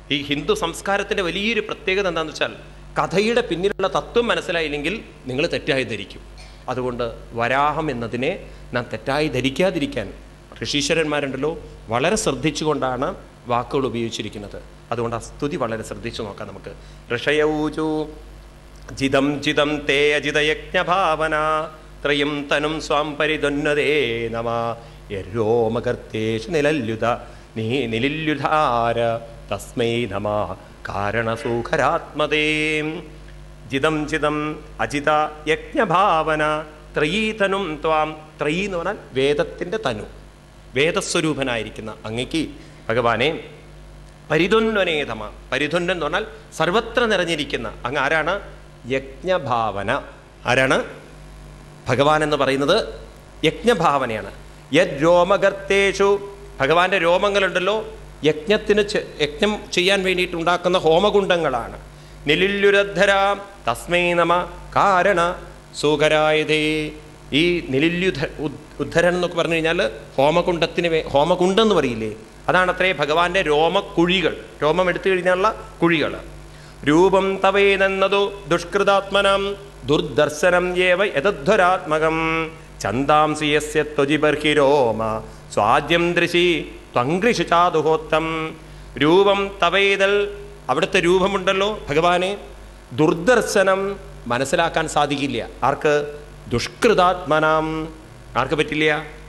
ഈ ഹിന്ദു സംസ്കാരത്തിൻ്റെ വലിയൊരു പ്രത്യേകത എന്താണെന്ന് വെച്ചാൽ കഥയുടെ പിന്നിലുള്ള തത്വം മനസ്സിലായില്ലെങ്കിൽ നിങ്ങൾ തെറ്റായി ധരിക്കും അതുകൊണ്ട് വരാഹം എന്നതിനെ നാം തെറ്റായി ധരിക്കാതിരിക്കാൻ ഋഷീശ്വരന്മാരുണ്ടല്ലോ വളരെ ശ്രദ്ധിച്ചുകൊണ്ടാണ് വാക്കുകൾ ഉപയോഗിച്ചിരിക്കുന്നത് അതുകൊണ്ട് ആ സ്തുതി വളരെ ശ്രദ്ധിച്ചു നോക്കാം നമുക്ക് ഋഷയൗചു ജിതം ജിതം തേ അജിതയജ്ഞഭാവന ത്രയം തനും സ്വാം പരിതൊന്നതേ നമ യരോമകർത്തേഷു നിലല്യുത നീ നിലില്യുധാര തസ്മൈ നമ കാരണസൂഖരാത്മതേ ജിതം ജിതം അജിത യജ്ഞഭാവന ത്രയീതനും ത്വാം ത്രയീ എന്ന് പറഞ്ഞാൽ വേദത്തിൻ്റെ തനു വേദസ്വരൂപനായിരിക്കുന്ന അങ്ങയ്ക്ക് ഭഗവാനെ പരിധുന്വനേതമ പരിധുന്വൻ എന്ന് പറഞ്ഞാൽ സർവത്ര നിറഞ്ഞിരിക്കുന്ന അങ്ങ് ആരാണ് യജ്ഞഭാവന ആരാണ് ഭഗവാൻ എന്ന് പറയുന്നത് യജ്ഞഭാവനയാണ് യദ് രോമഗർത്തേഷു ഭഗവാന്റെ രോമങ്ങളുണ്ടല്ലോ യജ്ഞത്തിന് ചെ- യജ്ഞം ചെയ്യാൻ വേണ്ടിയിട്ട് ഉണ്ടാക്കുന്ന ഹോമകുണ്ടങ്ങളാണ് നിലില്ലുരദ്ധര തസ്മൈ നമ കാരണ സുഖരായതേ ഈ നിലില്യുധ ഉദ്- ഉദ്ധരൻ എന്നൊക്കെ പറഞ്ഞു കഴിഞ്ഞാൽ ഹോമകുണ്ടത്തിന് വേ ഹോമകുണ്ടം എന്ന് പറയില്ലേ അതാണ് അത്രേ ഭഗവാന്റെ രോമക്കുഴികൾ രോമം എടുത്തു കഴിഞ്ഞാലുള്ള കുഴികൾ രൂപം തവേനെന്നതു ദുഷ്കൃതാത്മനം ദുർദർശനം ഏവ യതധ്വരാത്മകം ചന്താംസി യസ്യ ത്വജിബർഹിരോമ സ്വാദ്യം ദൃശി ത്വങ്കൃഷി ചാതുഹോത്തം രൂപം തവേതൽ അവിടുത്തെ രൂപമുണ്ടല്ലോ ഭഗവാനെ ദുർദർശനം മനസ്സിലാക്കാൻ സാധിക്കില്ല ആർക്ക് ദുഷ്കൃതാത്മനാം ആർക്ക് പറ്റില്ല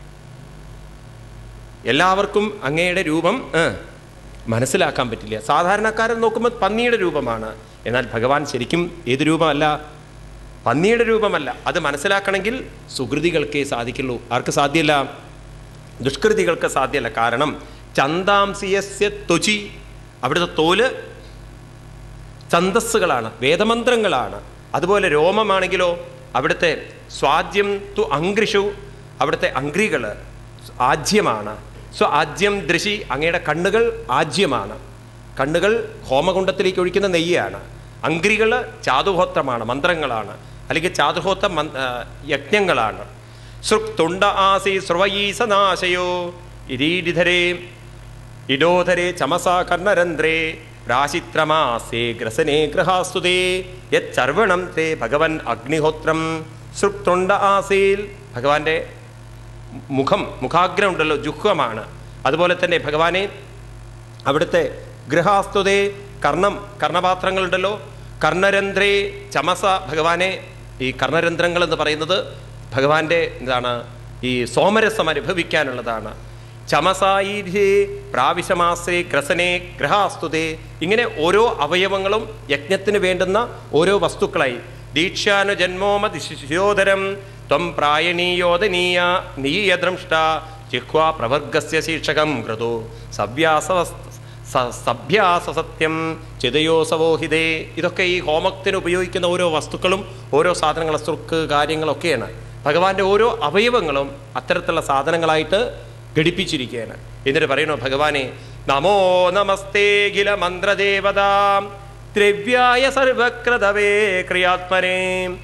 എല്ലാവർക്കും അങ്ങയുടെ രൂപം ഏ, മനസ്സിലാക്കാൻ പറ്റില്ല സാധാരണക്കാരൻ നോക്കുമ്പോൾ പന്നിയുടെ രൂപമാണ് എന്നാൽ ഭഗവാൻ ശരിക്കും ഏത് രൂപമല്ല പന്നിയുടെ രൂപമല്ല അത് മനസ്സിലാക്കണമെങ്കിൽ സുഹൃതികൾക്കേ സാധിക്കുള്ളൂ ആർക്ക് സാധ്യമല്ല ദുഷ്കൃതികൾക്ക് സാധ്യമല്ല കാരണം ചന്താംസിയസ്യ ത്വചി അവിടുത്തെ തോല് ഛന്തസ്സുകളാണ് വേദമന്ത്രങ്ങളാണ് അതുപോലെ രോമമാണെങ്കിലോ അവിടുത്തെ സ്വാദ്യം തു അങ്ക്രിഷു അവിടുത്തെ അങ്ക്രികൾ ആജ്യമാണ് സോ ആജ്യം ദൃശി അങ്ങയുടെ കണ്ണുകൾ ആജ്യമാണ് കണ്ണുകൾ ഹോമകുണ്ടത്തിലേക്ക് ഒഴിക്കുന്ന നെയ്യാണ് അങ്ക്രികൾ ചാതുഹോത്രമാണ് മന്ത്രങ്ങളാണ് അല്ലെങ്കിൽ ചാതുഹോത്ര മന്- ആ, യജ്ഞങ്ങളാണ് സൃക് തുണ്ട ആസി സ്രവയീസനാശയോ ഇരീഡിധരേ ഇഡോധരേ ചമസാ കർണരന്ധ്രേ രാശിത്രമാസേ ഗ്രസനേ ഗൃഹാസ്തുതേ യച്ചർവണം തേ ഭഗവൻ അഗ്നിഹോത്രം സൃപ്തുണ്ട ആസീൽ ഭഗവാന്റെ മുഖം മുഖാഗ്രം ഉണ്ടല്ലോ ജുഹ്വമാണ് അതുപോലെ തന്നെ ഭഗവാനെ അവിടുത്തെ ഗൃഹാസ്തുതേ കർണം കർണപാത്രങ്ങളുണ്ടല്ലോ കർണരന്ധ്രേ ചമസ ഭഗവാനെ ഈ കർണരന്ധ്രങ്ങൾ എന്ന് പറയുന്നത് ഭഗവാന്റെ എന്താണ് ഈ സോമരസം അനുഭവിക്കാനുള്ളതാണ് ചമസായിരേ പ്രാവിശമാസേ ഗ്രസനെ ഗ്രഹാസ്തുതേ ഇങ്ങനെ ഓരോ അവയവങ്ങളും യജ്ഞത്തിന് വേണ്ടുന്ന ഓരോ വസ്തുക്കളായി ദീക്ഷാനു ജന്മോമതി ശിശോധരം ത്വം പ്രായണീയോദനീയ നീയദ്രംഷ്ട ജിഹ്വാ പ്രവർഗസ്യ ശീർഷകം കൃതു സവ്യാസവസ് സ- സഭ്യാസസത്യം ചിതയോസവോഹിതേ ഇതൊക്കെ ഈ ഹോമത്തിന് ഉപയോഗിക്കുന്ന ഓരോ വസ്തുക്കളും ഓരോ സാധനങ്ങൾ സുർക്ക് കാര്യങ്ങളൊക്കെയാണ് ഭഗവാന്റെ ഓരോ അവയവങ്ങളും അത്തരത്തിലുള്ള സാധനങ്ങളായിട്ട് ഘടിപ്പിച്ചിരിക്കുകയാണ് എന്നിട്ട് പറയുന്നു ഭഗവാനെ നമോ നമസ്തേ കില മന്ത്രദേവതാം ദ്രവ്യായ സർവക്രതവേ ക്രിയാത്മനേ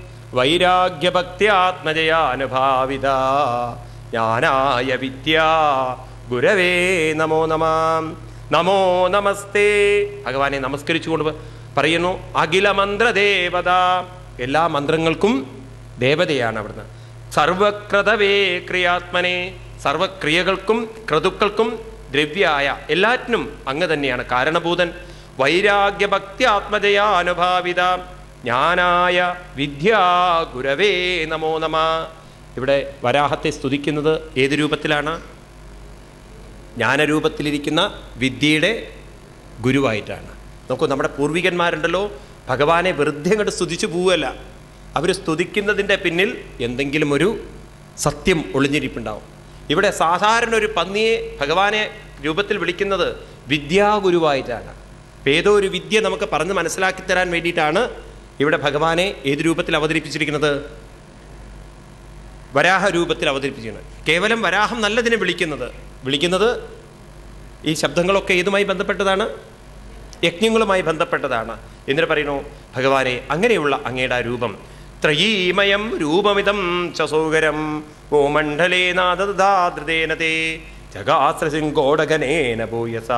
വൈരാഗ്യഭക്തിയാത്മജയാനുഭാവിത ജ്ഞാനായ വിദ്യ ഗുരവേ നമോ നമാം നമോ നമസ്തേ ഭഗവാനെ നമസ്കരിച്ചുകൊണ്ട് പ- പറയുന്നു അഖില മന്ത്രദേവത എല്ലാ മന്ത്രങ്ങൾക്കും ദേവതയാണ് അവിടുന്ന് സർവക്രതവേ ക്രിയാത്മനെ സർവക്രിയകൾക്കും ക്രതുക്കൾക്കും ദ്രവ്യായ എല്ലാറ്റിനും അങ്ങ് തന്നെയാണ് കാരണഭൂതൻ വൈരാഗ്യഭക്തി ആത്മജയാനുഭാവിത ജ്ഞാനായ വിദ്യാ ഗുരവേ നമോ നമ ഇവിടെ വരാഹത്തെ സ്തുതിക്കുന്നത് ഏത് രൂപത്തിലാണ് ജ്ഞാനരൂപത്തിലിരിക്കുന്ന വിദ്യയുടെ ഗുരുവായിട്ടാണ് നോക്കൂ നമ്മുടെ പൂർവികന്മാരുണ്ടല്ലോ ഭഗവാനെ വെറുതെ അങ്ങോട്ട് സ്തുതിച്ചു പോവുകയല്ല അവർ സ്തുതിക്കുന്നതിൻ്റെ പിന്നിൽ എന്തെങ്കിലും ഒരു സത്യം ഒളിഞ്ഞിരിപ്പുണ്ടാവും ഇവിടെ സാധാരണ ഒരു പന്നിയെ ഭഗവാനെ രൂപത്തിൽ വിളിക്കുന്നത് വിദ്യാഗുരുവായിട്ടാണ് ഇപ്പം ഏതോ ഒരു വിദ്യ നമുക്ക് പറഞ്ഞ് മനസ്സിലാക്കി തരാൻ വേണ്ടിയിട്ടാണ് ഇവിടെ ഭഗവാനെ ഏത് രൂപത്തിൽ അവതരിപ്പിച്ചിരിക്കുന്നത് വരാഹ രൂപത്തിൽ അവതരിപ്പിച്ചിരിക്കുന്നത് കേവലം വരാഹം നല്ലതിനെ വിളിക്കുന്നത് വിളിക്കുന്നത് ഈ ശബ്ദങ്ങളൊക്കെ ഏതുമായി ബന്ധപ്പെട്ടതാണ് യജ്ഞങ്ങളുമായി ബന്ധപ്പെട്ടതാണ് എന്നിട്ട് പറയുന്നു ഭഗവാനെ അങ്ങനെയുള്ള അങ്ങയുടെ ആ രൂപം ത്രയീമയം രൂപമിതം ചസൗകരം ഓമണ്ഡലേ നാദദാദൃതേന തേ ജഗാസ്രസിംഗോടകനേന ഭൂയസ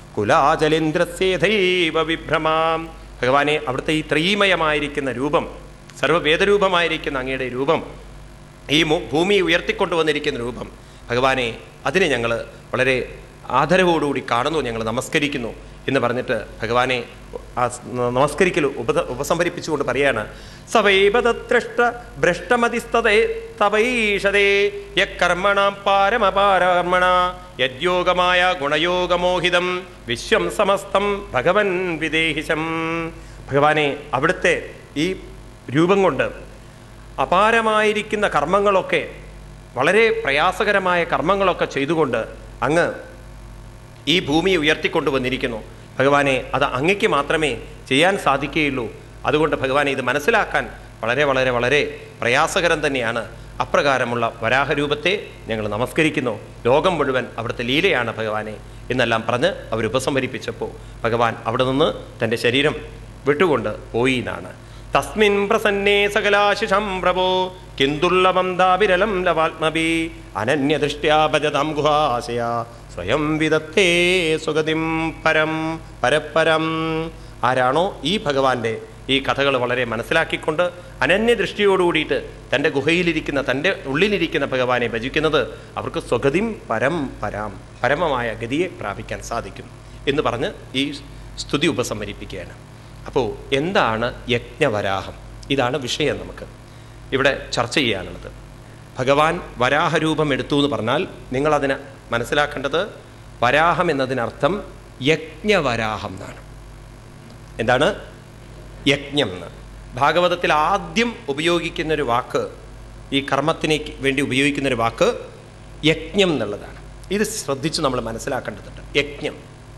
കുലാചലേന്ദ്രസ്യേധൈവ വിഭ്രമാം ഭഗവാനെ അവിടുത്തെ ഈ ത്രീമയമായിരിക്കുന്ന രൂപം സർവവേദരൂപമായിരിക്കുന്ന അങ്ങയുടെ രൂപം ഈ മു- ഭൂമി ഉയർത്തിക്കൊണ്ടുവന്നിരിക്കുന്ന രൂപം ഭഗവാനെ അതിനെ ഞങ്ങൾ വളരെ ആദരവോടുകൂടി കാണുന്നു ഞങ്ങൾ നമസ്കരിക്കുന്നു എന്ന് പറഞ്ഞിട്ട് ഭഗവാനെ ആ സ് നമസ്കരിക്കൽ ഉപ ഉപസംഹരിപ്പിച്ചുകൊണ്ട് പറയാണ് സവൈപതത്രഷ്ട ഭ്രഷ്ടമതിസ്തതേ തവൈഷതേ യക്കർമ്മണാം പാരമപാരകർമ്മണ യദ്യോഗമായ ഗുണയോഗമോഹിതം വിശ്വം സമസ്തം ഭഗവൻ വിദേഹിശം ഭഗവാനെ അവിടുത്തെ ഈ രൂപം കൊണ്ട് അപാരമായിരിക്കുന്ന കർമ്മങ്ങളൊക്കെ വളരെ പ്രയാസകരമായ കർമ്മങ്ങളൊക്കെ ചെയ്തുകൊണ്ട് അങ്ങ് ഈ ഭൂമിയെ ഉയർത്തിക്കൊണ്ടുവന്നിരിക്കുന്നു ഭഗവാനെ അത് അങ്ങയ്ക്ക് മാത്രമേ ചെയ്യാൻ സാധിക്കുകയുള്ളൂ അതുകൊണ്ട് ഭഗവാനെ ഇത് മനസ്സിലാക്കാൻ വളരെ വളരെ വളരെ പ്രയാസകരം തന്നെയാണ് അപ്രകാരമുള്ള വരാഹരൂപത്തെ ഞങ്ങൾ നമസ്കരിക്കുന്നു ലോകം മുഴുവൻ അവിടുത്തെ ലീലയാണ് ഭഗവാനെ എന്നെല്ലാം പറഞ്ഞ് അവർ ഉപസംഹരിപ്പിച്ചപ്പോൾ ഭഗവാൻ അവിടെ നിന്ന് തൻ്റെ ശരീരം വിട്ടുകൊണ്ട് പോയി എന്നാണ് തസ്മിൻ പ്രസന്നേ സകലാശിഷം പ്രഭോ കിന്തുള്ളവം ദാവിരലം ലവാത്മഭി അനന്യദൃഷ്ട്യാ ഭജതാം ഗുഹാശയ സ്വയം വിദത്തേ സുഗതിം പരം പരപ്പരം ആരാണോ ഈ ഭഗവാന്റെ ഈ കഥകൾ വളരെ മനസ്സിലാക്കിക്കൊണ്ട് അനന്യദൃഷ്ടിയോടുകൂടിയിട്ട് തൻ്റെ ഗുഹയിലിരിക്കുന്ന തൻ്റെ ഉള്ളിലിരിക്കുന്ന ഭഗവാനെ ഭജിക്കുന്നത് അവർക്ക് സ്വഗതിം പരം പരാം പരമമായ ഗതിയെ പ്രാപിക്കാൻ സാധിക്കും എന്ന് പറഞ്ഞ് ഈ സ്തുതി ഉപസംഹരിപ്പിക്കുകയാണ് അപ്പോൾ എന്താണ് യജ്ഞവരാഹം ഇതാണ് വിഷയം നമുക്ക് ഇവിടെ ചർച്ച ചെയ്യാനുള്ളത് ഭഗവാൻ വരാഹരൂപം എടുത്തു എന്ന് പറഞ്ഞാൽ നിങ്ങളതിന് മനസ്സിലാക്കേണ്ടത് വരാഹം എന്നതിനർത്ഥം യജ്ഞവരാഹം എന്നാണ് എന്താണ് യജ്ഞം എന്ന് ഭാഗവതത്തിൽ ആദ്യം ഉപയോഗിക്കുന്ന ഒരു വാക്ക് ഈ കർമ്മത്തിനെ വേണ്ടി ഉപയോഗിക്കുന്ന ഒരു വാക്ക് യജ്ഞം എന്നുള്ളതാണ് ഇത് ശ്രദ്ധിച്ച് നമ്മൾ മനസ്സിലാക്കേണ്ടതുണ്ട് യജ്ഞം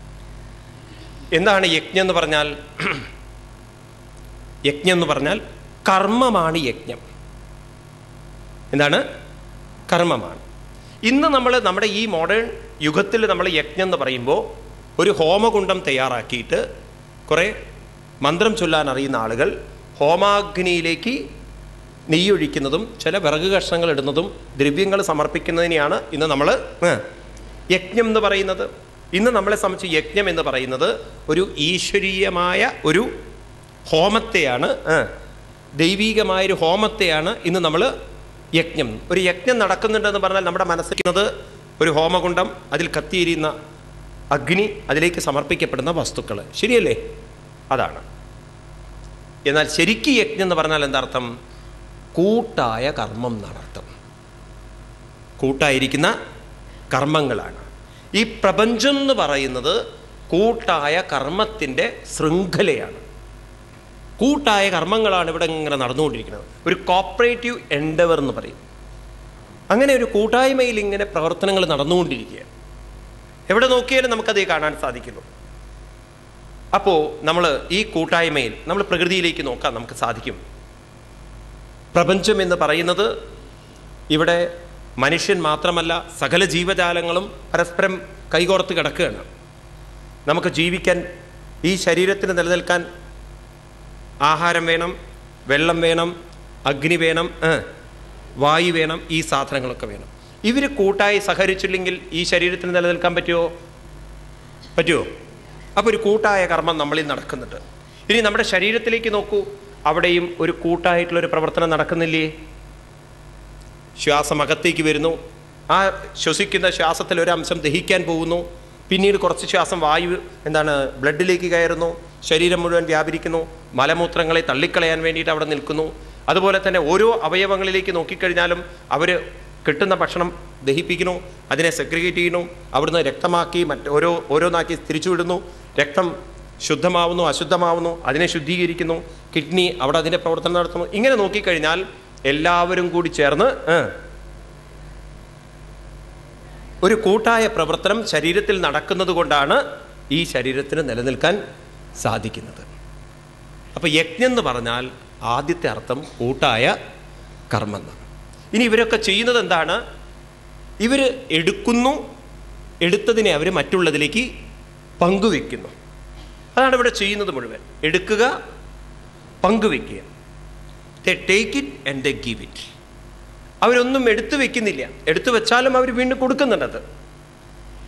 എന്താണ് യജ്ഞം എന്ന് പറഞ്ഞാൽ യജ്ഞം എന്ന് പറഞ്ഞാൽ കർമ്മമാണ് യജ്ഞം എന്താണ് കർമ്മമാണ് ഇന്ന് നമ്മൾ നമ്മുടെ ഈ മോഡേൺ യുഗത്തിൽ നമ്മൾ യജ്ഞം എന്ന് പറയുമ്പോൾ ഒരു ഹോമകുണ്ഡം തയ്യാറാക്കിയിട്ട് കുറേ മന്ത്രം ചൊല്ലാൻ അറിയുന്ന ആളുകൾ ഹോമാഗ്നിയിലേക്ക് നെയ്യൊഴിക്കുന്നതും ചില വിറക് കഷ്ണങ്ങൾ ഇടുന്നതും ദ്രവ്യങ്ങൾ സമർപ്പിക്കുന്നതിനെയാണ് ഇന്ന് നമ്മൾ യജ്ഞം എന്ന് പറയുന്നത് ഇന്ന് നമ്മളെ സംബന്ധിച്ച് യജ്ഞം എന്ന് പറയുന്നത് ഒരു ഈശ്വരീയമായ ഒരു ഹോമത്തെയാണ് ആ, ദൈവീകമായൊരു ഹോമത്തെയാണ് ഇന്ന് നമ്മൾ യജ്ഞം ഒരു യജ്ഞം നടക്കുന്നുണ്ടെന്ന് പറഞ്ഞാൽ നമ്മുടെ മനസ്സിക്കുന്നത് ഒരു ഹോമകുണ്ഡം അതിൽ കത്തിയിരിക്കുന്ന അഗ്നി അതിലേക്ക് സമർപ്പിക്കപ്പെടുന്ന വസ്തുക്കൾ ശരിയല്ലേ അതാണ് എന്നാൽ ശരിക്കും യജ്ഞം എന്ന് പറഞ്ഞാൽ എന്താ അർത്ഥം കൂട്ടായ കർമ്മം എന്നാണ് അർത്ഥം കൂട്ടായിരിക്കുന്ന കർമ്മങ്ങളാണ് ഈ പ്രപഞ്ചം എന്ന് പറയുന്നത് കൂട്ടായ കർമ്മത്തിൻ്റെ ശൃംഖലയാണ് കൂട്ടായ കർമ്മങ്ങളാണ് ഇവിടെ ഇങ്ങനെ നടന്നുകൊണ്ടിരിക്കുന്നത് ഒരു കോപ്പറേറ്റീവ് എൻഡവർ എന്ന് പറയും അങ്ങനെ ഒരു കൂട്ടായ്മയിൽ ഇങ്ങനെ പ്രവർത്തനങ്ങൾ നടന്നുകൊണ്ടിരിക്കുകയാണ് എവിടെ നോക്കിയാലും നമുക്കത് കാണാൻ സാധിക്കുന്നു അപ്പോൾ നമ്മൾ ഈ കൂട്ടായ്മയിൽ നമ്മൾ പ്രകൃതിയിലേക്ക് നോക്കാൻ നമുക്ക് സാധിക്കും പ്രപഞ്ചം എന്ന് പറയുന്നത് ഇവിടെ മനുഷ്യൻ മാത്രമല്ല സകല ജീവജാലങ്ങളും പരസ്പരം കൈകോർത്ത് കിടക്കുകയാണ് നമുക്ക് ജീവിക്കാൻ ഈ ശരീരത്തിന് നിലനിൽക്കാൻ ആഹാരം വേണം വെള്ളം വേണം അഗ്നി വേണം ഏ, വായു വേണം ഈ സാധനങ്ങളൊക്കെ വേണം ഇവർ കൂട്ടായി സഹകരിച്ചില്ലെങ്കിൽ ഈ ശരീരത്തിന് നിലനിൽക്കാൻ പറ്റുമോ പറ്റുമോ അപ്പോൾ ഒരു കൂട്ടായ കർമ്മം നമ്മളിൽ നടക്കുന്നുണ്ട് ഇനി നമ്മുടെ ശരീരത്തിലേക്ക് നോക്കൂ അവിടെയും ഒരു കൂട്ടായിട്ടുള്ളൊരു പ്രവർത്തനം നടക്കുന്നില്ലേ ശ്വാസം അകത്തേക്ക് വരുന്നു ആ ശ്വസിക്കുന്ന ശ്വാസത്തിൽ ഒരു അംശം ദഹിക്കാൻ പോകുന്നു പിന്നീട് കുറച്ച് ശ്വാസം വായു എന്താണ് ബ്ലഡിലേക്ക് കയറുന്നു ശരീരം മുഴുവൻ വ്യാപരിക്കുന്നു മലമൂത്രങ്ങളെ തള്ളിക്കളയാൻ വേണ്ടിയിട്ട് അവിടെ നിൽക്കുന്നു അതുപോലെ തന്നെ ഓരോ അവയവങ്ങളിലേക്ക് നോക്കിക്കഴിഞ്ഞാലും അവർ കിട്ടുന്ന ഭക്ഷണം ദഹിപ്പിക്കുന്നു അതിനെ സെഗ്രിഗേറ്റ് ചെയ്യുന്നു അവിടുന്ന് രക്തമാക്കി മറ്റ് ഓരോ ഓരോന്നാക്കി തിരിച്ചുവിടുന്നു രക്തം ശുദ്ധമാവുന്നു അശുദ്ധമാവുന്നു അതിനെ ശുദ്ധീകരിക്കുന്നു കിഡ്നി അവിടെ അതിൻ്റെ പ്രവർത്തനം നടത്തുന്നു ഇങ്ങനെ നോക്കിക്കഴിഞ്ഞാൽ എല്ലാവരും കൂടി ചേർന്ന് ഏ, ഒരു കൂട്ടായ പ്രവർത്തനം ശരീരത്തിൽ നടക്കുന്നത് കൊണ്ടാണ് ഈ ശരീരത്തിന് നിലനിൽക്കാൻ സാധിക്കുന്നത് അപ്പോൾ യജ്ഞം എന്ന് പറഞ്ഞാൽ ആദ്യത്തെ അർത്ഥം കൂട്ടായ കർമ്മം എന്നാണ് ഇനി ഇവരൊക്കെ ചെയ്യുന്നത് എന്താണ് ഇവർ എടുക്കുന്നു എടുത്തതിനെ അവർ മറ്റുള്ളതിലേക്ക് പങ്കുവെക്കുന്നു അതാണ് ഇവിടെ ചെയ്യുന്നത് മുഴുവൻ എടുക്കുക പങ്കുവെക്കുക they take it and they give it അവരൊന്നും എടുത്തു വെക്കുന്നില്ല എടുത്തു വെച്ചാലും അവർ വീണ്ടും കൊടുക്കുന്നുണ്ടത്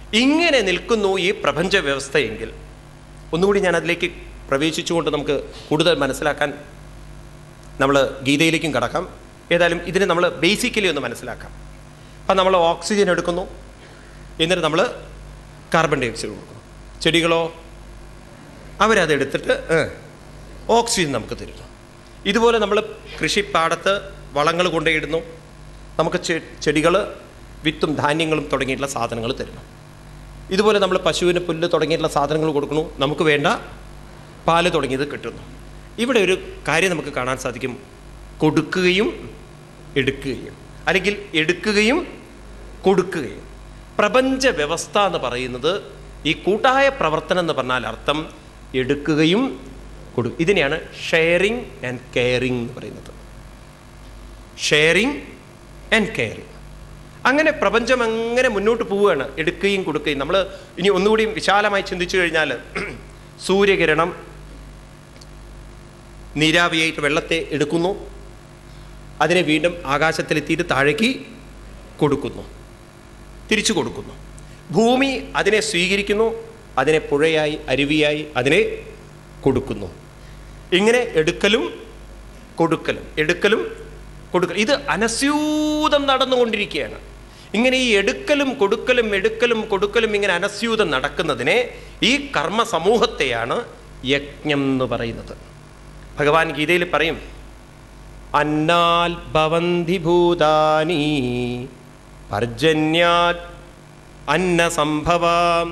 ഇങ്ങനെ നിൽക്കുന്നു ഈ പ്രപഞ്ച വ്യവസ്ഥയെങ്കിൽ ഒന്നുകൂടി ഞാൻ അതിലേക്ക് പ്രവേശിച്ചുകൊണ്ട് നമുക്ക് കൂടുതൽ മനസ്സിലാക്കാൻ നമ്മൾ ഗീതയിലേക്കും കടക്കാം ഏതായാലും ഇതിനെ നമ്മൾ ബേസിക്കലി ഒന്ന് മനസ്സിലാക്കാം അപ്പം നമ്മൾ ഓക്സിജൻ എടുക്കുന്നു എന്നിട്ട് നമ്മൾ കാർബൺ ഡൈ ഓക്സൈഡ് കൊടുക്കുന്നു ചെടികളോ അവരത് എടുത്തിട്ട് ഏ, ഓക്സിജൻ നമുക്ക് തരുന്നു ഇതുപോലെ നമ്മൾ കൃഷിപ്പാടത്ത് വളങ്ങൾ കൊണ്ടുപോയിടുന്നു നമുക്ക് ചെടികൾ വിത്തും ധാന്യങ്ങളും തുടങ്ങിയിട്ടുള്ള സാധനങ്ങൾ തരുന്നു ഇതുപോലെ നമ്മൾ പശുവിന് പുല്ല് തുടങ്ങിയിട്ടുള്ള സാധനങ്ങൾ കൊടുക്കുന്നു നമുക്ക് വേണ്ട പാല് തുടങ്ങിയത് കിട്ടുന്നു ഇവിടെ ഒരു കാര്യം നമുക്ക് കാണാൻ സാധിക്കും കൊടുക്കുകയും എടുക്കുകയും അല്ലെങ്കിൽ എടുക്കുകയും കൊടുക്കുകയും പ്രപഞ്ച വ്യവസ്ഥ എന്ന് പറയുന്നത് ഈ കൂട്ടായ പ്രവർത്തനം എന്ന് പറഞ്ഞാൽ അർത്ഥം എടുക്കുകയും കൊടു ഇതിനെയാണ് ഷെയറിങ് ആൻഡ് കെയറിങ് എന്ന് പറയുന്നത് ഷെയറിങ് ആൻഡ് കെയറിങ് അങ്ങനെ പ്രപഞ്ചം അങ്ങനെ മുന്നോട്ട് പോവുകയാണ് എടുക്കുകയും കൊടുക്കുകയും നമ്മൾ ഇനി ഒന്നുകൂടി വിശാലമായി ചിന്തിച്ചു കഴിഞ്ഞാൽ സൂര്യകിരണം നീരാവിയായിട്ട് വെള്ളത്തെ എടുക്കുന്നു അതിനെ വീണ്ടും ആകാശത്തിലെത്തിയിട്ട് താഴേക്ക് കൊടുക്കുന്നു തിരിച്ചു കൊടുക്കുന്നു ഭൂമി അതിനെ സ്വീകരിക്കുന്നു അതിനെ പുഴയായി അരുവിയായി അതിനെ കൊടുക്കുന്നു ഇങ്ങനെ എടുക്കലും കൊടുക്കലും എടുക്കലും കൊടുക്കലും ഇത് അനസ്യൂതം നടന്നുകൊണ്ടിരിക്കുകയാണ് ഇങ്ങനെ ഈ എടുക്കലും കൊടുക്കലും എടുക്കലും കൊടുക്കലും ഇങ്ങനെ അനസ്യൂതം നടക്കുന്നതിനെ ഈ കർമ്മ സമൂഹത്തെയാണ് യജ്ഞം എന്ന് പറയുന്നത് ഭഗവാൻ ഗീതയിൽ പറയും അന്നാൽ ഭവന്തി ഭൂതാനി പർജന്യാത് അന്നസംഭവാം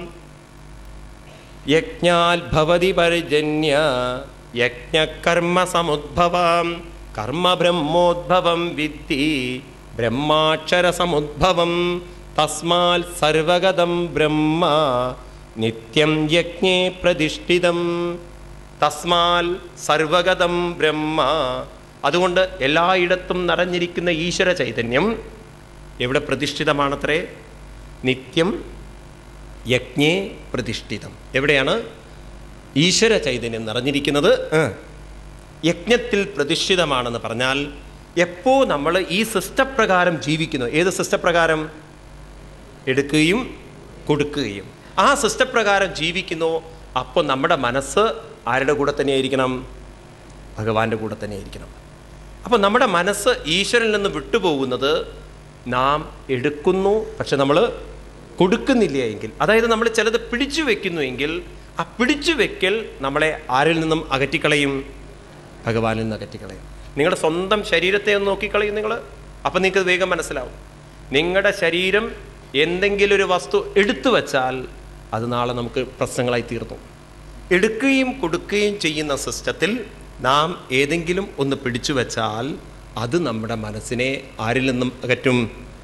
യജ്ഞാൽ ഭവതി പർജന്യ യജ്ഞകർമ്മ സമുദ്ഭവാം കർമ്മ ബ്രഹ്മോദ്ഭവം വിദ്ധി ബ്രഹ്മാക്ഷര സമുദ്ഭവം തസ്മാൽ സർവഗതം ബ്രഹ്മ നിത്യം യജ്ഞേ പ്രതിഷ്ഠിതം തസ്മാൽ സർവഗതം ബ്രഹ്മ അതുകൊണ്ട് എല്ലായിടത്തും നിറഞ്ഞിരിക്കുന്ന ഈശ്വര ചൈതന്യം എവിടെ പ്രതിഷ്ഠിതമാണത്രേ നിത്യം യജ്ഞേ പ്രതിഷ്ഠിതം എവിടെയാണ് ഈശ്വര ചൈതന്യം നിറഞ്ഞിരിക്കുന്നത് ആ. യജ്ഞത്തിൽ പ്രതിഷ്ഠിതമാണെന്ന് പറഞ്ഞാൽ എപ്പോ നമ്മൾ ഈ സിസ്റ്റപ്രകാരം ജീവിക്കുന്നു ഏത് സിസ്റ്റപ്രകാരം എടുക്കുകയും കൊടുക്കുകയും ആ സിസ്റ്റപ്രകാരം ജീവിക്കുന്നു അപ്പോൾ നമ്മുടെ മനസ്സ് ആരുടെ കൂടെ തന്നെയായിരിക്കണം ഭഗവാന്റെ കൂടെ തന്നെയായിരിക്കണം അപ്പോൾ നമ്മുടെ മനസ്സ് ഈശ്വരനിൽ നിന്ന് വിട്ടുപോകുന്നത് നാം എടുക്കുന്നു പക്ഷെ നമ്മൾ കൊടുക്കുന്നില്ല എങ്കിൽ അതായത് നമ്മൾ ചിലത് പിടിച്ചു വെക്കുന്നു എങ്കിൽ ആ പിടിച്ചു വെക്കൽ നമ്മളെ ആരിൽ നിന്നും അകറ്റിക്കളയും ഭഗവാനിൽ നിന്ന് അകറ്റിക്കളയും നിങ്ങളുടെ സ്വന്തം ശരീരത്തെ ഒന്ന് നോക്കിക്കളയും നിങ്ങൾ അപ്പം നിങ്ങൾക്ക് വേഗം മനസ്സിലാവും നിങ്ങളുടെ ശരീരം എന്തെങ്കിലും ഒരു വസ്തു എടുത്തു വച്ചാൽ അത് നാളെ നമുക്ക് പ്രശ്നങ്ങളായി തീർന്നു എടുക്കുകയും കൊടുക്കുകയും ചെയ്യുന്ന സിസ്റ്റത്തിൽ നാം ഏതെങ്കിലും ഒന്ന് പിടിച്ചു വെച്ചാൽ അത് നമ്മുടെ മനസ്സിനെ ആരിൽ നിന്നും അകറ്റും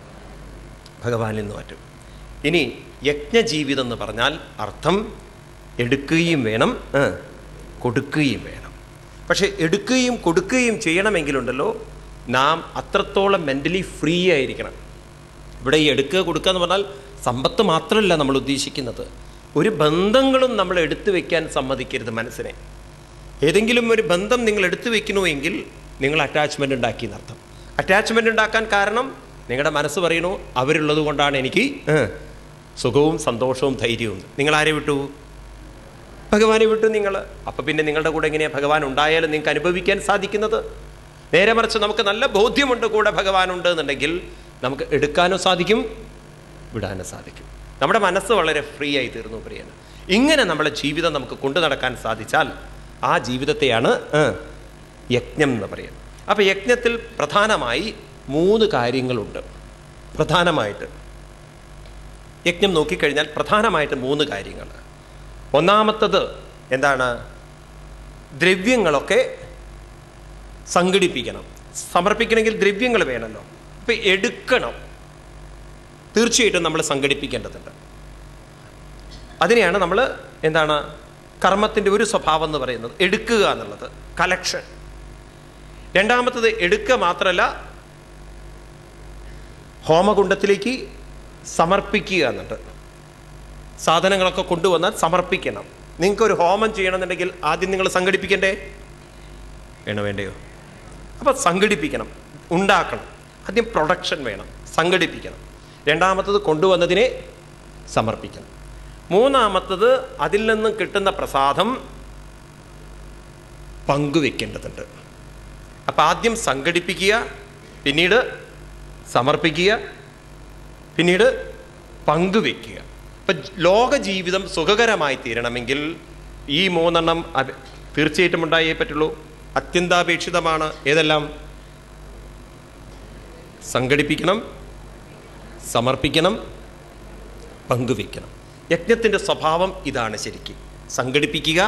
ഭഗവാനിൽ നിന്ന് മാറ്റും ഇനി യജ്ഞജീവിതം എന്ന് പറഞ്ഞാൽ അർത്ഥം എടുക്കുകയും വേണം ആ, കൊടുക്കുകയും വേണം പക്ഷെ എടുക്കുകയും കൊടുക്കുകയും ചെയ്യണമെങ്കിലുണ്ടല്ലോ നാം അത്രത്തോളം മെൻ്റലി ഫ്രീ ആയിരിക്കണം ഇവിടെ ഈ എടുക്കുക കൊടുക്കുക എന്ന് പറഞ്ഞാൽ സമ്പത്ത് മാത്രമല്ല നമ്മൾ ഉദ്ദേശിക്കുന്നത് ഒരു ബന്ധങ്ങളും നമ്മൾ എടുത്തു വെക്കാൻ സമ്മതിക്കരുത് മനസ്സിനെ ഏതെങ്കിലും ഒരു ബന്ധം നിങ്ങൾ എടുത്തു വെക്കുന്നു എങ്കിൽ നിങ്ങൾ അറ്റാച്ച്മെൻ്റ് ഉണ്ടാക്കി എന്നർത്ഥം അറ്റാച്ച്മെൻ്റ് ഉണ്ടാക്കാൻ കാരണം നിങ്ങളുടെ മനസ്സ് പറയണു അവരുള്ളത് കൊണ്ടാണ് എനിക്ക് ഏ, സുഖവും സന്തോഷവും ധൈര്യവും നിങ്ങൾ ആരെ വിട്ടു ഭഗവാനെ വിട്ടു നിങ്ങൾ അപ്പം പിന്നെ നിങ്ങളുടെ കൂടെ എങ്ങനെയാണ് ഭഗവാൻ ഉണ്ടായാലും നിങ്ങൾക്ക് അനുഭവിക്കാൻ സാധിക്കുന്നത് നേരെ മറിച്ച് നമുക്ക് നല്ല ബോധ്യമുണ്ട് കൂടെ ഭഗവാനുണ്ട് എന്നുണ്ടെങ്കിൽ നമുക്ക് എടുക്കാനും സാധിക്കും വിടാനും സാധിക്കും നമ്മുടെ മനസ്സ് വളരെ ഫ്രീ ആയി തീർന്നു പ്രിയാണ് ഇങ്ങനെ നമ്മുടെ ജീവിതം നമുക്ക് കൊണ്ടു നടക്കാൻ സാധിച്ചാൽ ആ ജീവിതത്തെയാണ് ആ, യജ്ഞം എന്ന് പറയുന്നത് അപ്പോൾ യജ്ഞത്തിൽ പ്രധാനമായി മൂന്ന് കാര്യങ്ങളുണ്ട് പ്രധാനമായിട്ട് യജ്ഞം നോക്കിക്കഴിഞ്ഞാൽ പ്രധാനമായിട്ട് മൂന്ന് കാര്യങ്ങൾ ഒന്നാമത്തത് എന്താണ് ദ്രവ്യങ്ങളൊക്കെ സംഘടിപ്പിക്കണം സമർപ്പിക്കണമെങ്കിൽ ദ്രവ്യങ്ങൾ വേണമല്ലോ ഇപ്പം എടുക്കണം തീർച്ചയായിട്ടും നമ്മൾ സംഘടിപ്പിക്കേണ്ടതുണ്ട് അതിനെയാണ് നമ്മൾ എന്താണ് കർമ്മത്തിൻ്റെ ഒരു സ്വഭാവം എന്ന് പറയുന്നത് എടുക്കുക എന്നുള്ളത് കലക്ഷൻ രണ്ടാമത്തത് എടുക്കുക മാത്രമല്ല ഹോമകുണ്ടത്തിലേക്ക് സമർപ്പിക്കുക എന്നുണ്ട് സാധനങ്ങളൊക്കെ കൊണ്ടുവന്നാൽ സമർപ്പിക്കണം നിങ്ങൾക്കൊരു ഹോമം ചെയ്യണമെന്നുണ്ടെങ്കിൽ ആദ്യം നിങ്ങൾ സംഘടിപ്പിക്കണ്ടേ വേണോ വേണ്ടയോ അപ്പോൾ സംഘടിപ്പിക്കണം ഉണ്ടാക്കണം ആദ്യം പ്രൊഡക്ഷൻ വേണം സംഘടിപ്പിക്കണം രണ്ടാമത്തത് കൊണ്ടുവന്നതിനെ സമർപ്പിക്കണം മൂന്നാമത്തത് അതിൽ നിന്നും കിട്ടുന്ന പ്രസാദം പങ്കുവെക്കേണ്ടതുണ്ട് അപ്പം ആദ്യം സംഘടിപ്പിക്കുക പിന്നീട് സമർപ്പിക്കുക പിന്നീട് പങ്കുവെക്കുക ഇപ്പം ലോക ജീവിതം സുഖകരമായി തീരണമെങ്കിൽ ഈ മൂന്നെണ്ണം അത് തീർച്ചയായിട്ടും ഉണ്ടായേ പറ്റുള്ളൂ അത്യന്താപേക്ഷിതമാണ് ഏതെല്ലാം സംഘടിപ്പിക്കണം സമർപ്പിക്കണം പങ്കുവെക്കണം യജ്ഞത്തിൻ്റെ സ്വഭാവം ഇതാണ് ശരിക്കും സംഘടിപ്പിക്കുക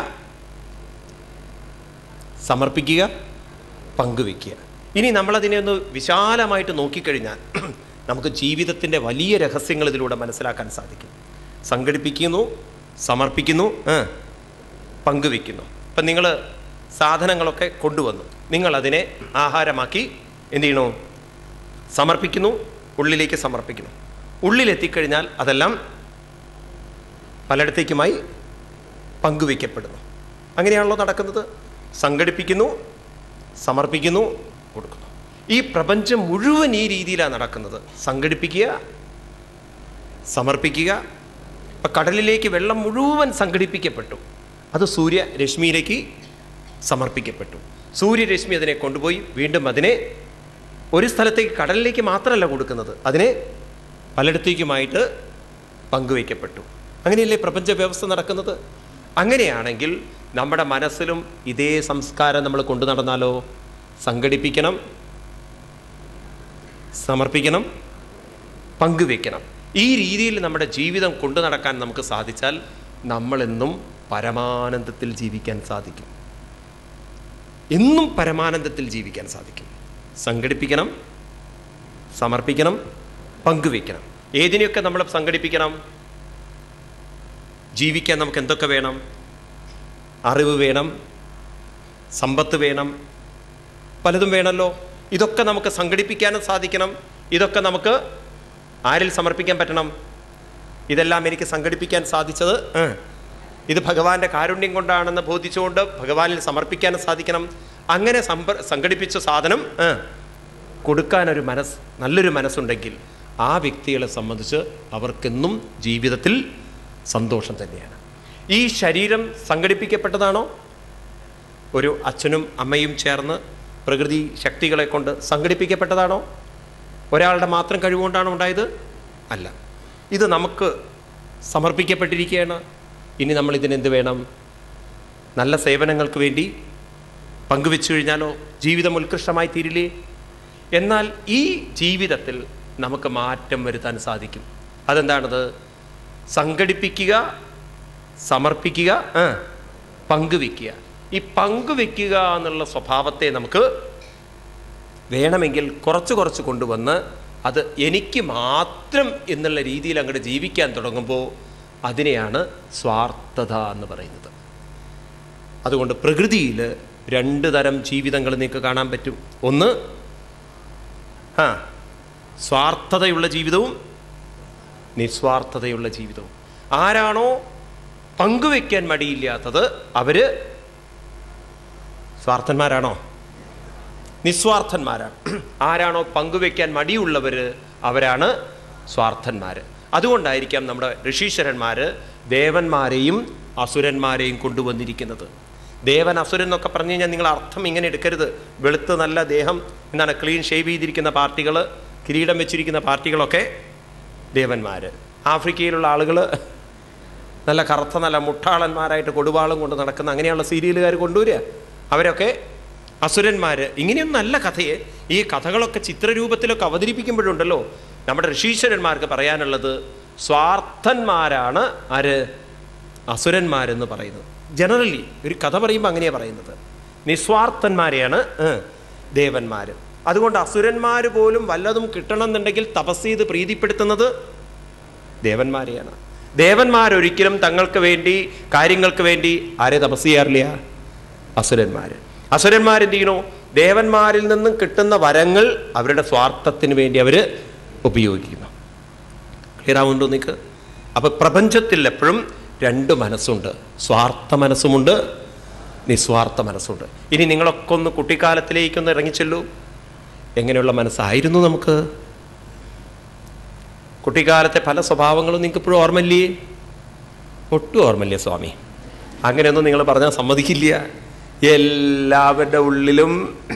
സമർപ്പിക്കുക പങ്കുവെക്കുക ഇനി നമ്മളതിനെ ഒന്ന് വിശാലമായിട്ട് നോക്കിക്കഴിഞ്ഞാൽ നമുക്ക് ജീവിതത്തിൻ്റെ വലിയ രഹസ്യങ്ങൾ ഇതിലൂടെ മനസ്സിലാക്കാൻ സാധിക്കും സംഘടിപ്പിക്കുന്നു സമർപ്പിക്കുന്നു ആ, പങ്കുവെക്കുന്നു ഇപ്പം നിങ്ങൾ സാധനങ്ങളൊക്കെ കൊണ്ടുവന്നു നിങ്ങളതിനെ ആഹാരമാക്കി എന്ത് ചെയ്യണു സമർപ്പിക്കുന്നു ഉള്ളിലേക്ക് സമർപ്പിക്കുന്നു ഉള്ളിലെത്തിക്കഴിഞ്ഞാൽ അതെല്ലാം പലയിടത്തേക്കുമായി പങ്കുവയ്ക്കപ്പെടുന്നു അങ്ങനെയാണല്ലോ നടക്കുന്നത് സംഘടിപ്പിക്കുന്നു സമർപ്പിക്കുന്നു കൊടുക്കുന്നു ഈ പ്രപഞ്ചം മുഴുവൻ ഈ രീതിയിലാണ് നടക്കുന്നത് സംഘടിപ്പിക്കുക സമർപ്പിക്കുക ഇപ്പം കടലിലേക്ക് വെള്ളം മുഴുവൻ സംഘടിപ്പിക്കപ്പെട്ടു അത് സൂര്യരശ്മിയിലേക്ക് സമർപ്പിക്കപ്പെട്ടു സൂര്യരശ്മി അതിനെ കൊണ്ടുപോയി വീണ്ടും അതിനെ ഒരു സ്ഥലത്തേക്ക് കടലിലേക്ക് മാത്രമല്ല കൊടുക്കുന്നത് അതിനെ പലയിടത്തേക്കുമായിട്ട് പങ്കുവയ്ക്കപ്പെട്ടു അങ്ങനെയല്ലേ പ്രപഞ്ച വ്യവസ്ഥ നടക്കുന്നത് അങ്ങനെയാണെങ്കിൽ നമ്മുടെ മനസ്സിലും ഇതേ സംസ്കാരം നമ്മൾ കൊണ്ടു നടന്നാലോ സംഘടിപ്പിക്കണം സമർപ്പിക്കണം പങ്കുവെക്കണം ഈ രീതിയിൽ നമ്മുടെ ജീവിതം കൊണ്ടു നടക്കാൻ നമുക്ക് സാധിച്ചാൽ നമ്മളെന്നും പരമാനന്ദത്തിൽ ജീവിക്കാൻ സാധിക്കും എന്നും പരമാനന്ദത്തിൽ ജീവിക്കാൻ സാധിക്കും സംഘടിപ്പിക്കണം സമർപ്പിക്കണം പങ്കുവെക്കണം ഏതിനെയൊക്കെ നമ്മൾ സംഘടിപ്പിക്കണം ജീവിക്കാൻ നമുക്ക് എന്തൊക്കെ വേണം അറിവ് വേണം സമ്പത്ത് വേണം പലതും വേണമല്ലോ ഇതൊക്കെ നമുക്ക് സംഘടിപ്പിക്കാനും സാധിക്കണം ഇതൊക്കെ നമുക്ക് ആരിൽ സമർപ്പിക്കാൻ പറ്റണം ഇതെല്ലാം എനിക്ക് സംഘടിപ്പിക്കാൻ സാധിച്ചത് ഏ, ഇത് ഭഗവാന്റെ കാരുണ്യം കൊണ്ടാണെന്ന് ബോധിച്ചുകൊണ്ട് ഭഗവാനിൽ സമർപ്പിക്കാനും സാധിക്കണം അങ്ങനെ സമ്പ സംഘടിപ്പിച്ച സാധനം ഏ, കൊടുക്കാനൊരു മനസ്സ് നല്ലൊരു മനസ്സുണ്ടെങ്കിൽ ആ വ്യക്തികളെ സംബന്ധിച്ച് അവർക്കെന്നും ജീവിതത്തിൽ സന്തോഷം തന്നെയാണ് ഈ ശരീരം സംഘടിപ്പിക്കപ്പെട്ടതാണോ ഒരു അച്ഛനും അമ്മയും ചേർന്ന് പ്രകൃതി ശക്തികളെ കൊണ്ട് സംഘടിപ്പിക്കപ്പെട്ടതാണോ ഒരാളുടെ മാത്രം കഴിവുകൊണ്ടാണ് ഉണ്ടായത് അല്ല ഇത് നമുക്ക് സമർപ്പിക്കപ്പെട്ടിരിക്കുകയാണ് ഇനി നമ്മൾ ഇതിനെന്ത് വേണം നല്ല സേവനങ്ങൾക്ക് വേണ്ടി പങ്കുവെച്ചു കഴിഞ്ഞാലോ ജീവിതം ഉത്കൃഷ്ടമായി തീരില്ലേ എന്നാൽ ഈ ജീവിതത്തിൽ നമുക്ക് മാറ്റം വരുത്താൻ സാധിക്കും അതെന്താണത് സംഘടിപ്പിക്കുക സമർപ്പിക്കുക ആ, പങ്കുവെക്കുക ഈ പങ്കുവെക്കുക എന്നുള്ള സ്വഭാവത്തെ നമുക്ക് വേണമെങ്കിൽ കുറച്ച് കുറച്ച് കൊണ്ടുവന്ന് അത് എനിക്ക് മാത്രം എന്നുള്ള രീതിയിൽ അങ്ങോട്ട് ജീവിക്കാൻ തുടങ്ങുമ്പോൾ അതിനെയാണ് സ്വാർത്ഥത എന്ന് പറയുന്നത് അതുകൊണ്ട് പ്രകൃതിയിൽ രണ്ട് തരം ജീവിതങ്ങൾ നിങ്ങൾക്ക് കാണാൻ പറ്റും ഒന്ന് ആ സ്വാർത്ഥതയുള്ള ജീവിതവും നിസ്വാർത്ഥതയുള്ള ജീവിതവും ആരാണോ പങ്കുവെക്കാൻ മടിയില്ലാത്തത് അവര് സ്വാർത്ഥന്മാരാണോ നിസ്വാർത്ഥന്മാരാണ് ആരാണോ പങ്കുവെക്കാൻ മടിയുള്ളവർ അവരാണ് സ്വാർത്ഥന്മാർ അതുകൊണ്ടായിരിക്കാം നമ്മുടെ ഋഷീശ്വരന്മാർ ദേവന്മാരെയും അസുരന്മാരെയും കൊണ്ടുവന്നിരിക്കുന്നത് ദേവൻ അസുരൻ എന്നൊക്കെ പറഞ്ഞു കഴിഞ്ഞാൽ നിങ്ങൾ അർത്ഥം ഇങ്ങനെ എടുക്കരുത് വെളുത്ത് നല്ല ദേഹം എന്താണ് ക്ലീൻ ഷേവ് ചെയ്തിരിക്കുന്ന പാർട്ടികൾ കിരീടം വെച്ചിരിക്കുന്ന പാർട്ടികളൊക്കെ ദേവന്മാർ ആഫ്രിക്കയിലുള്ള ആളുകൾ നല്ല കറുത്ത നല്ല മുട്ടാളന്മാരായിട്ട് കൊടുവാളും കൊണ്ട് നടക്കുന്ന അങ്ങനെയുള്ള സീരിയലുകാർ കൊണ്ടുവരിക അവരൊക്കെ അസുരന്മാർ ഇങ്ങനെയൊന്നും നല്ല കഥയെ ഈ കഥകളൊക്കെ ചിത്രരൂപത്തിലൊക്കെ അവതരിപ്പിക്കുമ്പോഴുണ്ടല്ലോ നമ്മുടെ ഋഷീശ്വരന്മാർക്ക് പറയാനുള്ളത് സ്വാർത്ഥന്മാരാണ് ആര് അസുരന്മാരെന്ന് പറയുന്നത് ജനറലി ഒരു കഥ പറയുമ്പോൾ അങ്ങനെയാണ് പറയുന്നത് നിസ്വാർത്ഥന്മാരെയാണ് ദേവന്മാർ അതുകൊണ്ട് അസുരന്മാർ പോലും വല്ലതും കിട്ടണമെന്നുണ്ടെങ്കിൽ തപസ് ചെയ്ത് പ്രീതിപ്പെടുത്തുന്നത് ദേവന്മാരെയാണ് ദേവന്മാരൊരിക്കലും തങ്ങൾക്ക് വേണ്ടി കാര്യങ്ങൾക്ക് വേണ്ടി ആരെ തപസ് ചെയ്യാറില്ല അസുരന്മാർ അസുരന്മാരെന്ത് ചെയ്യണു ദേവന്മാരിൽ നിന്നും കിട്ടുന്ന വരങ്ങൾ അവരുടെ സ്വാർത്ഥത്തിന് വേണ്ടി അവർ ഉപയോഗിക്കുന്നു ക്ലിയർ ആവുന്നുണ്ടോ നിനക്ക് അപ്പൊ പ്രപഞ്ചത്തിൽ എപ്പോഴും രണ്ട് മനസ്സുണ്ട് സ്വാർത്ഥ മനസ്സുമുണ്ട് നിസ്വാർത്ഥ മനസ്സുണ്ട് ഇനി നിങ്ങളൊക്കെ ഒന്ന് കുട്ടിക്കാലത്തിലേക്കൊന്ന് ഇറങ്ങിച്ചെല്ലൂ എങ്ങനെയുള്ള മനസ്സായിരുന്നു നമുക്ക് കുട്ടിക്കാലത്തെ പല സ്വഭാവങ്ങളും നിങ്ങൾക്ക് ഇപ്പോഴും ഓർമ്മയില്ലേ ഒട്ടും ഓർമ്മയില്ലേ സ്വാമി അങ്ങനെയൊന്നും നിങ്ങൾ പറഞ്ഞാൽ സമ്മതിക്കില്ല എല്ലാവരുടെ ഉള്ളിലും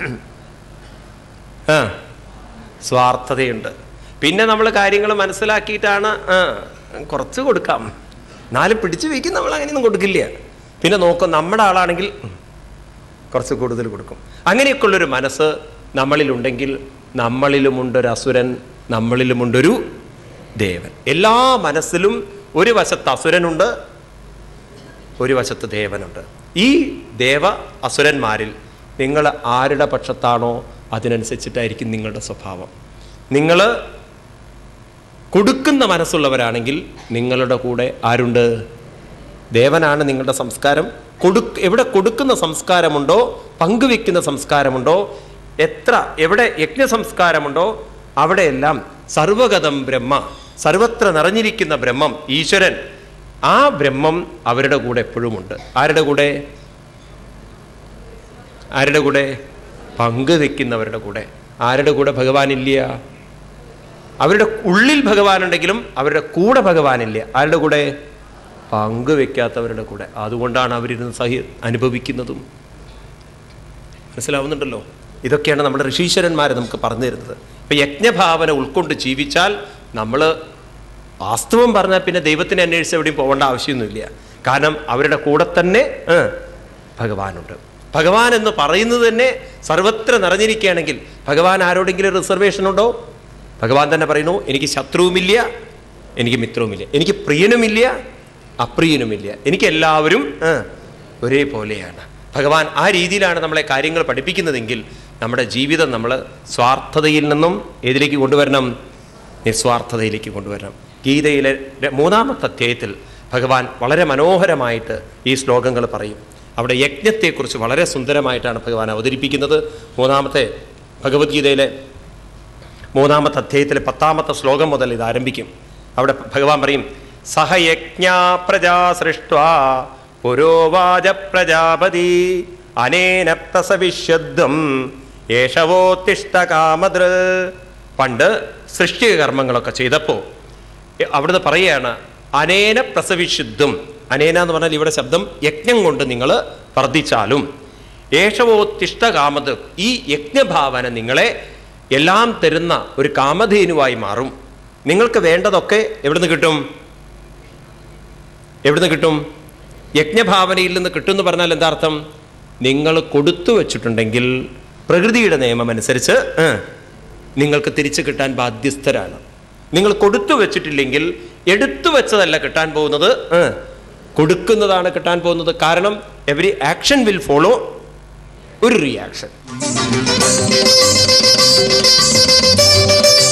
ആ സ്വാർത്ഥതയുണ്ട് പിന്നെ നമ്മൾ കാര്യങ്ങൾ മനസ്സിലാക്കിയിട്ടാണ് ആ കുറച്ച് കൊടുക്കാം എന്നാലും പിടിച്ചു വയ്ക്കും നമ്മൾ അങ്ങനെയൊന്നും കൊടുക്കില്ല പിന്നെ നോക്കും നമ്മുടെ ആളാണെങ്കിൽ ഉം, കുറച്ച് കൂടുതൽ കൊടുക്കും അങ്ങനെയൊക്കെയുള്ളൊരു മനസ്സ് നമ്മളിലുണ്ടെങ്കിൽ നമ്മളിലുമുണ്ടൊരു അസുരൻ നമ്മളിലുമുണ്ടൊരു ദേവൻ എല്ലാ മനസ്സിലും ഒരു വശത്ത് അസുരനുണ്ട് ഒരു വശത്ത് ദേവനുണ്ട് ഈ ദേവ അസുരന്മാരിൽ നിങ്ങൾ ആരുടെ പക്ഷത്താണോ അതിനനുസരിച്ചിട്ടായിരിക്കും നിങ്ങളുടെ സ്വഭാവം നിങ്ങൾ കൊടുക്കുന്ന മനസ്സുള്ളവരാണെങ്കിൽ നിങ്ങളുടെ കൂടെ ആരുണ്ട് ദേവനാണ് നിങ്ങളുടെ സംസ്കാരം കൊടു എവിടെ കൊടുക്കുന്ന സംസ്കാരമുണ്ടോ പങ്കുവെക്കുന്ന സംസ്കാരമുണ്ടോ എത്ര എവിടെ യജ്ഞ സംസ്കാരമുണ്ടോ അവിടെയെല്ലാം സർവഗതം ബ്രഹ്മ സർവത്ര നിറഞ്ഞിരിക്കുന്ന ബ്രഹ്മം ഈശ്വരൻ ആ ബ്രഹ്മം അവരുടെ കൂടെ എപ്പോഴും ഉണ്ട് ആരുടെ കൂടെ ആരുടെ കൂടെ പങ്കുവെക്കുന്നവരുടെ കൂടെ ആരുടെ കൂടെ ഭഗവാനില്ല അവരുടെ ഉള്ളിൽ ഭഗവാനുണ്ടെങ്കിലും അവരുടെ കൂടെ ഭഗവാനില്ല ആരുടെ കൂടെ പങ്കുവെക്കാത്തവരുടെ കൂടെ അതുകൊണ്ടാണ് അവരിരുന്ന് സഹി അനുഭവിക്കുന്നതും മനസ്സിലാവുന്നുണ്ടല്ലോ ഇതൊക്കെയാണ് നമ്മുടെ ഋഷീശ്വരന്മാരെ നമുക്ക് പറഞ്ഞു തരുന്നത് ഇപ്പം യജ്ഞഭാവന ഉൾക്കൊണ്ട് ജീവിച്ചാൽ നമ്മൾ വാസ്തവം പറഞ്ഞാൽ പിന്നെ ദൈവത്തിനെ അന്വേഷിച്ച് എവിടെയും പോകേണ്ട ആവശ്യമൊന്നുമില്ല കാരണം അവരുടെ കൂടെ തന്നെ ആ, ഭഗവാനുണ്ട് ഭഗവാൻ എന്ന് പറയുന്നത് തന്നെ സർവത്ര നിറഞ്ഞിരിക്കുകയാണെങ്കിൽ ഭഗവാൻ ആരോടെങ്കിലും റിസർവേഷൻ ഉണ്ടോ ഭഗവാൻ തന്നെ പറയുന്നു എനിക്ക് ശത്രുവുമില്ല എനിക്ക് മിത്രവുമില്ല എനിക്ക് പ്രിയനുമില്ല അപ്രിയനുമില്ല എനിക്ക് എല്ലാവരും ആ, ഒരേപോലെയാണ് ഭഗവാൻ ആ രീതിയിലാണ് നമ്മളെ കാര്യങ്ങൾ പഠിപ്പിക്കുന്നതെങ്കിൽ നമ്മുടെ ജീവിതം നമ്മൾ സ്വാർത്ഥതയിൽ നിന്നും ഏതിലേക്ക് കൊണ്ടുവരണം നിസ്വാർത്ഥതയിലേക്ക് കൊണ്ടുവരണം ഗീതയിലെ ര- മൂന്നാമത്തെ അധ്യായത്തിൽ ഭഗവാൻ വളരെ മനോഹരമായിട്ട് ഈ ശ്ലോകങ്ങൾ പറയും അവിടെ യജ്ഞത്തെക്കുറിച്ച് വളരെ സുന്ദരമായിട്ടാണ് ഭഗവാൻ അവതരിപ്പിക്കുന്നത് മൂന്നാമത്തെ ഭഗവത്ഗീതയിലെ മൂന്നാമത്തെ അധ്യായത്തിലെ പത്താമത്തെ ശ്ലോകം മുതൽ ഇത് ആരംഭിക്കും അവിടെ ഭഗവാൻ പറയും സഹയജ്ഞ പ്രജാ സൃഷ്ട്വാ പുരോവാച പ്രജാപതി അനേന പ്രസവിഷ്യദ്വം യേശവോത്തിഷ്ട കാമതൃ പണ്ട് സൃഷ്ടിക കർമ്മങ്ങളൊക്കെ ചെയ്തപ്പോൾ അവിടുന്ന് പറയുകയാണ് അനേന പ്രസവിശുദ്ധം അനേന എന്ന് പറഞ്ഞാൽ ഇവിടെ ശബ്ദം യജ്ഞം കൊണ്ട് നിങ്ങൾ വർദ്ധിച്ചാലും ഏഷവോത്തിഷ്ട കാമത് ഈ യജ്ഞഭാവന നിങ്ങളെ എല്ലാം തരുന്ന ഒരു കാമധേനുവായി മാറും നിങ്ങൾക്ക് വേണ്ടതൊക്കെ എവിടുന്ന് കിട്ടും എവിടുന്ന് കിട്ടും യജ്ഞഭാവനയിൽ നിന്ന് കിട്ടും എന്ന് പറഞ്ഞാൽ എന്താ അർത്ഥം നിങ്ങൾ കൊടുത്തു വച്ചിട്ടുണ്ടെങ്കിൽ പ്രകൃതിയുടെ നിയമം അനുസരിച്ച് ആ, നിങ്ങൾക്ക് തിരിച്ചു കിട്ടാൻ ബാധ്യസ്ഥരാണ് നിങ്ങൾ കൊടുത്തു വെച്ചിട്ടില്ലെങ്കിൽ എടുത്തു വെച്ചതല്ല കിട്ടാൻ പോകുന്നത് ആ, കൊടുക്കുന്നതാണ് കിട്ടാൻ പോകുന്നത് കാരണം എവരി ആക്ഷൻ വിൽ ഫോളോ ഒരു റിയാക്ഷൻ